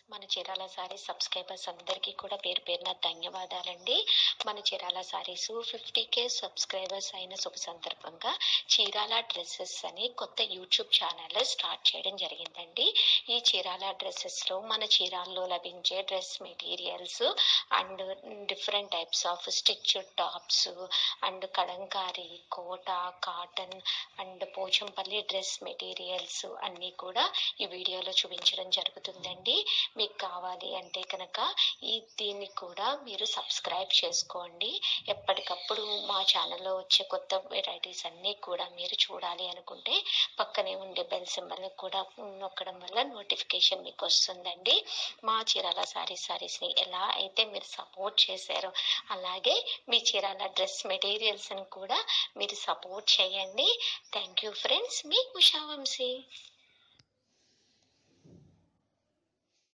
మన చీరాల సారీస్ సబ్స్క్రైబర్స్ అందరికీ కూడా పేరు పేరున ధన్యవాదాలండి మన Chirala sarees fifty K subscribers అయిన శుభ సందర్భంగా చీరాల డ్రెస్సెస్ అని కొత్త యూట్యూబ్ ఛానల్ స్టార్ట్ చేయడం జరిగిందండి ఈ చీరాల డ్రెస్సెస్ లో మన చీరాల్లో లభించే dress materials and different types of stitch tops and Kalamkari Kota cotton and Pochampally dress materials అన్నీ కూడా ఈ వీడియోలో చూపించడం జరుగుతుందండి మీకు కావాలి అంటే కనుక ఈ దీన్ని కూడా మీరు సబ్స్క్రైబ్ చేసుకోండి ఎప్పటికప్పుడు మా ఛానల్లో వచ్చే కొత్త వెరైటీస్ అన్నీ కూడా మీరు చూడాలి అనుకుంటే పక్కనే ఉండే బెల్ సింబల్ని కూడా నొక్కడం వల్ల నోటిఫికేషన్ మీకు వస్తుందండి మా చీరాల సారీ సారీస్ని ఎలా అయితే మీరు సపోర్ట్ చేశారో అలాగే మీ చీరాల డ్రెస్ మెటీరియల్స్ని కూడా మీరు సపోర్ట్ చేయండి థ్యాంక్ యూ ఫ్రెండ్స్ మీ ఉషా వంశీ